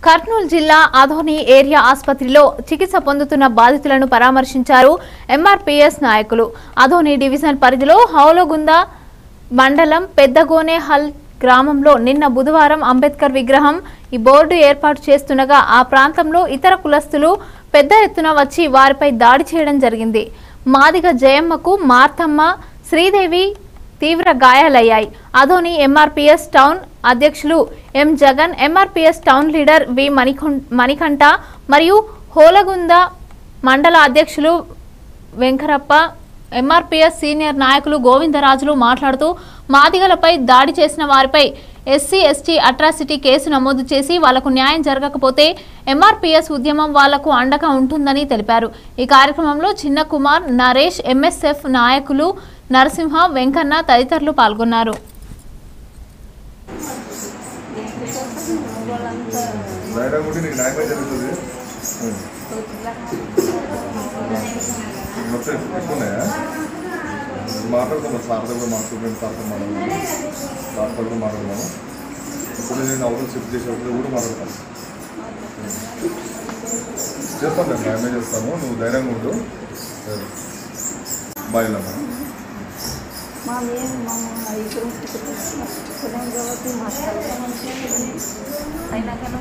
కర్నూలు జిల్లా అధోని ఏరియా ఆసుపత్రిలో చికిత్స పొందుతున్న బాధితులను పరామర్శించారు ఎంఆర్పీఎస్ నాయకులు అధోని డివిజన్ పరిధిలో హౌలగుంద మండలం పెద్దగోనేహల్ గ్రామంలో నిన్న బుధవారం అంబేద్కర్ విగ్రహం ఈ బోర్డు ఏర్పాటు చేస్తుండగా ఆ ప్రాంతంలో ఇతర కులస్తులు పెద్ద ఎత్తున వచ్చి వారిపై దాడి చేయడం జరిగింది మాదిగ జయమ్మకు మార్తమ్మ శ్రీదేవి తీవ్ర గాయాలయ్యాయి అధోని ఎంఆర్పీఎస్ టౌన్ అధ్యక్షులు M Jagan MRPS town leader V మణికొం- మణికంఠ మరియు హోలగుంద మండల అధ్యక్షులు వెంకరప్ప ఎంఆర్పీఎస్ సీనియర్ నాయకులు గోవిందరాజులు మాట్లాడుతూ మాదిగలపై దాడి చేసిన వారిపై ఎస్సీ ఎస్టీ అట్రాసిటీ కేసు నమోదు చేసి వాళ్లకు న్యాయం జరగకపోతే ఎంఆర్పీఎస్ ఉద్యమం వాళ్లకు అండగా ఉంటుందని తెలిపారు ఈ కార్యక్రమంలో చిన్న కుమార్ నరేష్ ఎంఎస్ఎఫ్ నాయకులు నరసింహ వెంకన్న తదితరులు పాల్గొన్నారు ధైర్యం ఉండి నీకు న్యాయం జరుగుతుంది మొత్తం ఎక్కువ ఉన్నాయా మాట్లాడుతున్నాం సార్తో కూడా మాట్లాడుతున్నాం సార్తో మాట్లాడుతున్నాం సార్తో కూడా మాట్లాడుతున్నాము ఇప్పుడు నేను అవతల షిఫ్ట్ చేసేటప్పుడు కూడా మాట్లాడతాను చేస్తాం మేము న్యాయమే చేస్తాము నువ్వు ధైర్యంగా ఉండు బాయ్ అమ్మా మా మేము మా ఇద్దరు కులం కాబట్టి మాట్లాడతాం అయినా కానీ